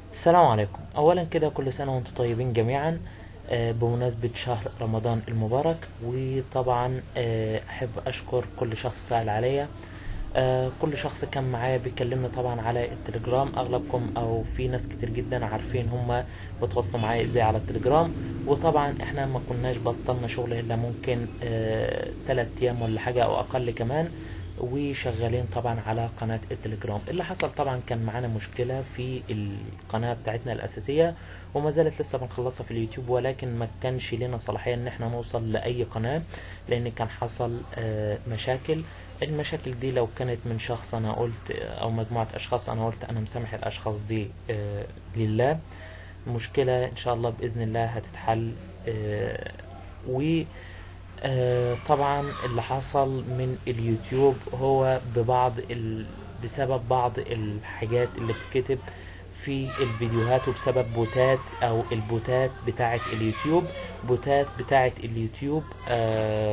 السلام عليكم اولا كده كل سنة وانتم طيبين جميعا آه، بمناسبة شهر رمضان المبارك وطبعا آه، احب اشكر كل شخص سأل عليا آه، كل شخص كان معايا بيكلمني طبعا على التليجرام اغلبكم او في ناس كتير جدا عارفين هم بتواصلوا معايا ازاي على التليجرام وطبعا احنا ما كناش بطلنا شغل الا ممكن آه، تلات ايام ولا حاجة او اقل كمان وشغالين طبعا على قناة التليجرام اللي حصل طبعا كان معانا مشكلة في القناة بتاعتنا الأساسية وما زالت لسه بنخلصها في اليوتيوب ولكن ما كانش لنا صلاحية ان احنا نوصل لأي قناة لأن كان حصل آه، مشاكل المشاكل دي لو كانت من شخص أنا قلت أو مجموعة أشخاص أنا قلت أنا مسامح الأشخاص دي آه، لله مشكلة إن شاء الله بإذن الله هتتحل آه، و آه، طبعا اللي حصل من اليوتيوب هو ببعض ال... بسبب بعض الحاجات اللي بتكتب في الفيديوهات وبسبب بوتات او البوتات بتاعة اليوتيوب بوتات بتاعة اليوتيوب آه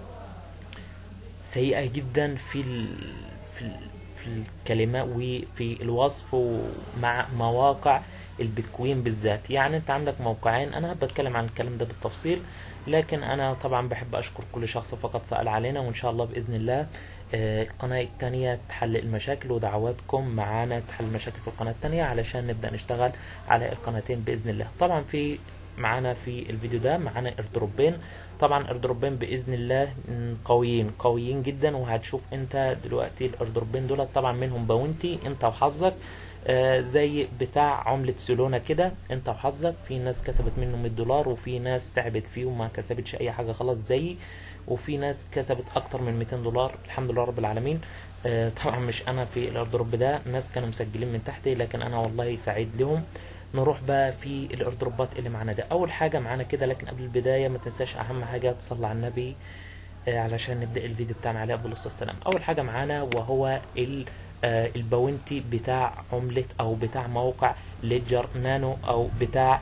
سيئة جدا في ال... في ال... في الكلمات وفي الوصف ومع مواقع البيتكوين بالذات يعني انت عندك موقعين انا بتكلم عن الكلام ده بالتفصيل لكن انا طبعا بحب اشكر كل شخص فقط سأل علينا وان شاء الله باذن الله آه، القناة التانية تحل المشاكل ودعواتكم معانا تحل المشاكل في القناة التانية علشان نبدأ نشتغل على القناتين بإذن الله طبعا في معانا في الفيديو ده معانا ايردروبين طبعا ايردروبين بإذن الله م، قويين قويين جدا وهتشوف انت دلوقتي الايردروبين دول طبعا منهم باونتي انت وحظك آه، زي بتاع عملة سولونا كده انت وحظك في ناس كسبت منه 100 دولار وفي ناس تعبت فيه وما كسبتش اي حاجة خلاص زيي وفي ناس كسبت اكتر من 200 دولار الحمد لله رب العالمين آه، طبعا مش انا في الايردروب ده ناس كانوا مسجلين من تحتي لكن انا والله سعيد لهم نروح بقى في الايردروبات اللي معانا ده اول حاجة معانا كده لكن قبل البداية ما تنساش اهم حاجة تصلي على النبي آه، علشان نبدأ الفيديو بتاعنا عليه أفضل الصلاة والسلام أول حاجة معانا وهو ال آه، الباونتي بتاع عملة أو بتاع موقع ليدجر نانو أو بتاع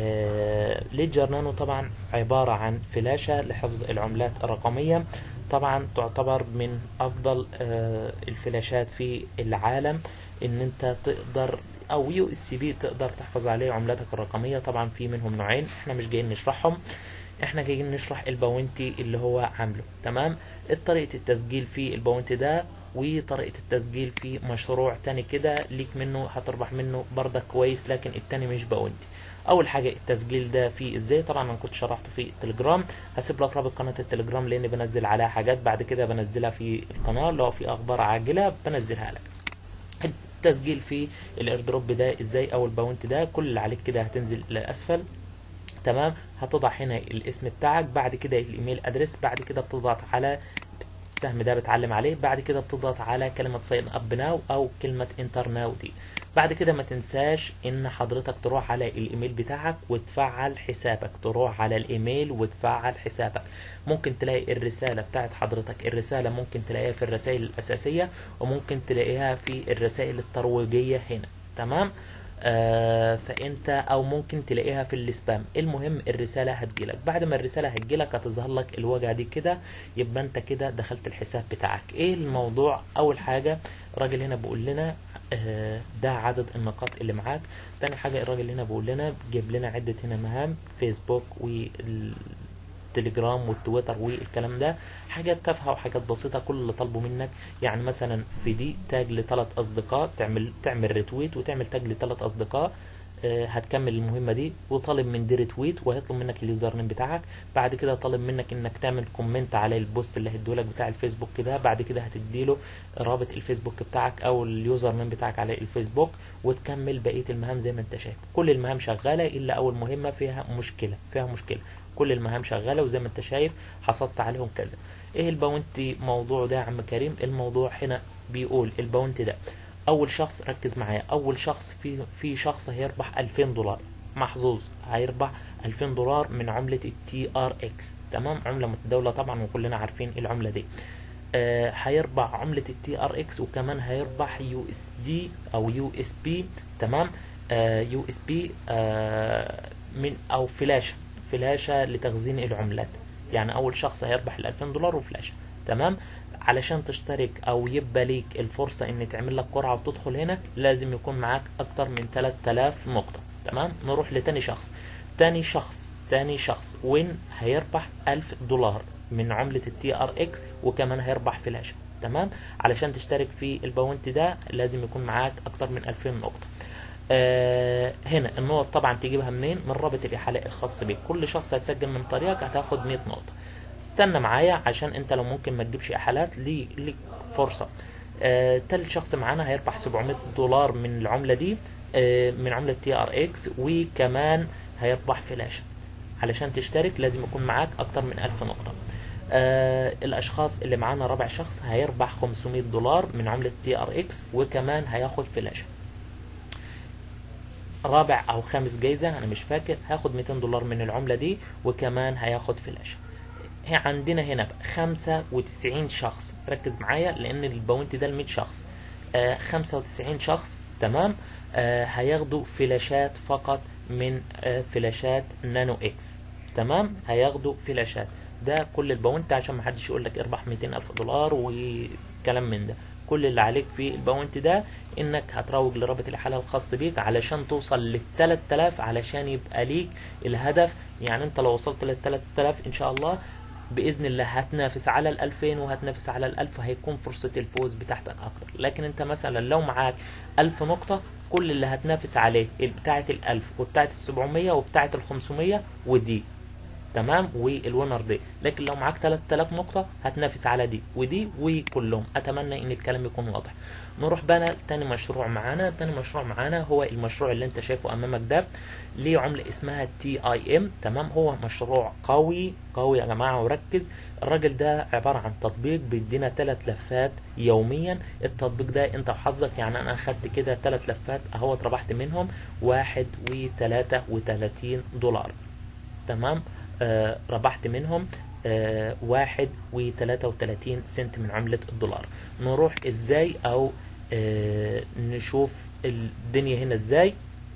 آه، ليدجر نانو طبعا عبارة عن فلاشة لحفظ العملات الرقمية طبعا تعتبر من أفضل آه، الفلاشات في العالم إن أنت تقدر أو يو اس بي تقدر تحفظ عليه عملاتك الرقمية طبعا في منهم نوعين احنا مش جايين نشرحهم احنا جايين نشرح الباونتي اللي هو عامله تمام طريقة التسجيل في الباونتي ده وطريقة التسجيل في مشروع تاني كده ليك منه هتربح منه برضك كويس لكن التاني مش باونتي اول حاجة التسجيل ده فيه ازاي طبعا انا كنت شرحته في التليجرام هسيب لك رابط قناة التليجرام لاني بنزل عليها حاجات بعد كده بنزلها في القناة لو في اخبار عاجلة بنزلها لك التسجيل في الايردروب ده ازاي او الباونت ده كل اللي عليك كده هتنزل لاسفل تمام هتضع هنا الاسم بتاعك بعد كده الايميل ادرس بعد كده بتضغط على السهم ده بتعلم عليه بعد كده بتضغط على كلمة ساين اب ناو او كلمة انتر ناو دي بعد كده ما تنساش ان حضرتك تروح على الايميل بتاعك وتفعل حسابك تروح على الايميل وتفعل حسابك ممكن تلاقي الرسالة بتاعت حضرتك الرسالة ممكن تلاقيها في الرسائل الاساسية وممكن تلاقيها في الرسائل الترويجية هنا تمام آه فانت او ممكن تلاقيها في السبام المهم الرساله هتجيلك بعد ما الرساله هتجيلك هتظهر لك الواجهه دي كده يبقى انت كده دخلت الحساب بتاعك ايه الموضوع اول حاجه الراجل هنا بيقول لنا آه ده عدد النقاط اللي معاك تاني حاجه الراجل هنا بيقول لنا جيب لنا عده هنا مهام فيسبوك والتليجرام والتويتر والكلام ده حاجات تافهه وحاجات بسيطه كل اللي طالبه منك يعني مثلا في دي تاج لثلاث اصدقاء تعمل تعمل ريتويت وتعمل تاج لثلاث اصدقاء آه، هتكمل المهمه دي وطالب من دي ريتويت وهيطلب منك اليوزر نيم بتاعك بعد كده طالب منك انك تعمل كومنت على البوست اللي هيديهولك بتاع الفيسبوك كده بعد كده هتديله رابط الفيسبوك بتاعك او اليوزر نيم بتاعك على الفيسبوك وتكمل بقيه المهام زي ما انت شايف كل المهام شغاله الا اول مهمه فيها مشكله فيها مشكله كل المهام شغاله وزي ما انت شايف حصلت عليهم كذا ايه الباونتي موضوع ده يا عم كريم الموضوع هنا بيقول الباونتي ده اول شخص ركز معايا اول شخص في في شخص هيربح 2000 دولار محظوظ هيربح 2000 دولار من عملة التي ار اكس تمام عملة متداولة طبعا وكلنا عارفين العملة دي آه هيربح عملة التي ار اكس وكمان هيربح يو اس دي او يو اس بي تمام يو اس بي من او فلاشة فلاشة لتخزين العملات يعني اول شخص هيربح ال 2000 دولار وفلاشة تمام علشان تشترك او يبقى ليك الفرصة ان تعمل لك قرعة وتدخل هنا لازم يكون معاك اكتر من 3000 نقطة تمام نروح لتاني شخص تاني شخص تاني شخص وين هيربح 1000 دولار من عملة التي ار اكس وكمان هيربح فلاشة تمام علشان تشترك في الباونت ده لازم يكون معاك اكتر من 2000 نقطة آه هنا النقط طبعا تجيبها منين من رابط الاحالة الخاص بيك كل شخص هتسجل من طريقك هتاخد 100 نقطة استنى معايا عشان انت لو ممكن ما تجيبش احالات لي ليك فرصة آه تالت شخص معانا هيربح 700 دولار من العملة دي آه من عملة تي ار اكس وكمان هيربح فلاشة علشان تشترك لازم يكون معاك اكتر من 1000 نقطة آه الاشخاص اللي معانا رابع شخص هيربح 500 دولار من عملة تي ار اكس وكمان هياخد فلاشة رابع او خامس جايزة انا مش فاكر هاخد 200 دولار من العملة دي وكمان هياخد فلاشة هي عندنا هنا بقى 95 شخص ركز معايا لان الباونت ده ل 100 شخص آه 95 شخص تمام آه هياخدوا فلاشات فقط من آه فلاشات نانو اكس تمام هياخدوا فلاشات ده كل الباونت عشان ما حدش يقول لك اربح 200 الف دولار وكلام من ده كل اللي عليك في الباونت ده انك هتروج لرابط الاحاله الخاص بيك علشان توصل لل 3000 علشان يبقى ليك الهدف يعني انت لو وصلت لل 3000 ان شاء الله باذن الله هتنافس على ال 2000 وهتنافس على ال 1000 هيكون فرصه الفوز بتاعتك اكتر لكن انت مثلا لو معاك 1000 نقطه كل اللي هتنافس عليه بتاعه ال 1000 وبتاعه ال 700 وبتاعه ال 500 ودي تمام والوينر دي لكن لو معاك 3000 نقطة هتنافس على دي ودي وكلهم اتمنى ان الكلام يكون واضح نروح بقى تاني مشروع معانا تاني مشروع معانا هو المشروع اللي انت شايفه امامك ده ليه عملة اسمها تي اي ام تمام هو مشروع قوي قوي يا جماعة وركز الراجل ده عبارة عن تطبيق بيدينا ثلاث لفات يوميا التطبيق ده انت وحظك يعني انا اخدت كده ثلاث لفات اهو ربحت منهم واحد وثلاثة وثلاثين دولار تمام آه ربحت منهم آه واحد وتلاتة وتلاتين سنت من عملة الدولار نروح ازاي او آه نشوف الدنيا هنا ازاي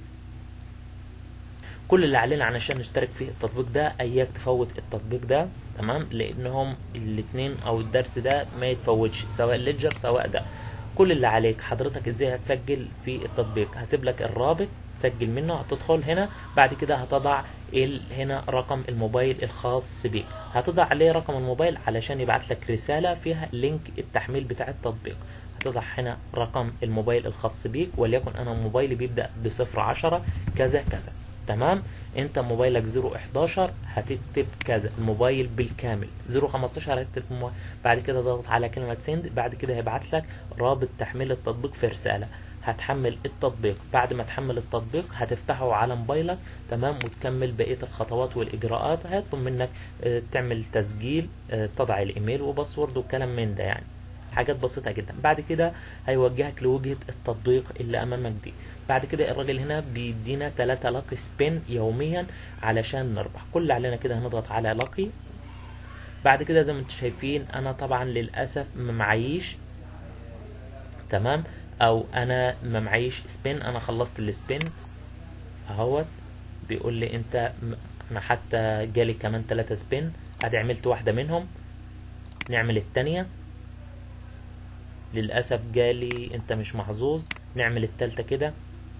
كل اللي علينا علشان نشترك في التطبيق ده اياك تفوت التطبيق ده تمام لانهم الاثنين او الدرس ده ما يتفوتش سواء الليدجر سواء ده كل اللي عليك حضرتك ازاي هتسجل في التطبيق هسيب لك الرابط تسجل منه هتدخل هنا بعد كده هتضع هنا رقم الموبايل الخاص بيك هتضع عليه رقم الموبايل علشان يبعت لك رسالة فيها لينك التحميل بتاع التطبيق هتضع هنا رقم الموبايل الخاص بيك وليكن انا موبايلي بيبدأ بصفر عشرة كذا كذا تمام انت موبايلك 011 هتكتب كذا الموبايل بالكامل 015 هتكتب الموبايل. بعد كده ضغط على كلمة سند بعد كده هيبعت لك رابط تحميل التطبيق في رسالة هتحمل التطبيق بعد ما تحمل التطبيق هتفتحه على موبايلك تمام وتكمل بقية الخطوات والإجراءات هيطلب منك اه تعمل تسجيل اه تضع الإيميل وباسورد وكلام من ده يعني حاجات بسيطة جدا بعد كده هيوجهك لوجهة التطبيق اللي أمامك دي بعد كده الراجل هنا بيدينا 3 لاقي سبين يوميا علشان نربح كل اللي علينا كده هنضغط على لاقي بعد كده زي ما انتم شايفين انا طبعا للاسف ما معيش تمام او انا ما معيش سبين انا خلصت السبين اهوت بيقول لي انت انا حتى جالي كمان 3 سبين ادي عملت واحدة منهم نعمل التانية للأسف جالي انت مش محظوظ نعمل التالتة كده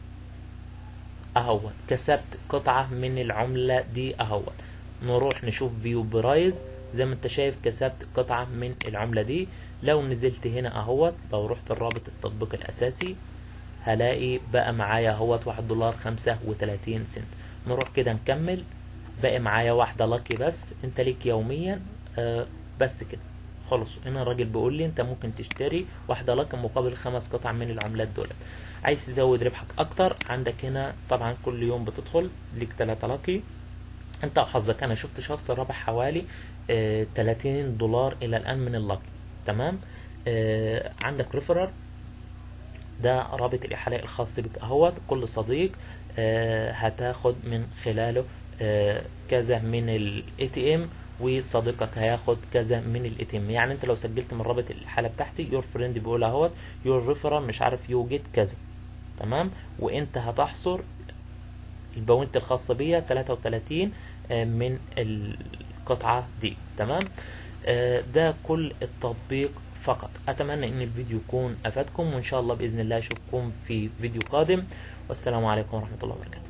اهوت كسبت قطعة من العملة دي اهوت نروح نشوف فيو برايز زي ما انت شايف كسبت قطعة من العملة دي لو نزلت هنا اهوت لو رحت الرابط التطبيق الاساسي هلاقي بقى معايا اهوت واحد دولار خمسة وتلاتين سنت نروح كده نكمل باقي معايا واحدة لاكي بس انت ليك يوميا آه بس كده خلص هنا الراجل بيقول لي انت ممكن تشتري واحدة لاكي مقابل خمس قطع من العملات دولت عايز تزود ربحك اكتر عندك هنا طبعا كل يوم بتدخل ليك 3 لاكي انت وحظك انا شفت شخص رابح حوالي آه 30 دولار الى الان من اللاكي تمام آه عندك ريفرر ده رابط الاحاله الخاص بك اهوت كل صديق آه هتاخد من خلاله آه كذا من الاي تي ام وصديقك هياخد كذا من الاي تي ام يعني انت لو سجلت من رابط الحاله بتاعتي يور فريند بيقول اهوت يور ريفرر مش عارف يوجد كذا تمام وانت هتحصر البوينت الخاصة بيا 33 من القطعة دي تمام ده كل التطبيق فقط اتمنى ان الفيديو يكون افادكم وان شاء الله باذن الله اشوفكم في فيديو قادم والسلام عليكم ورحمه الله وبركاته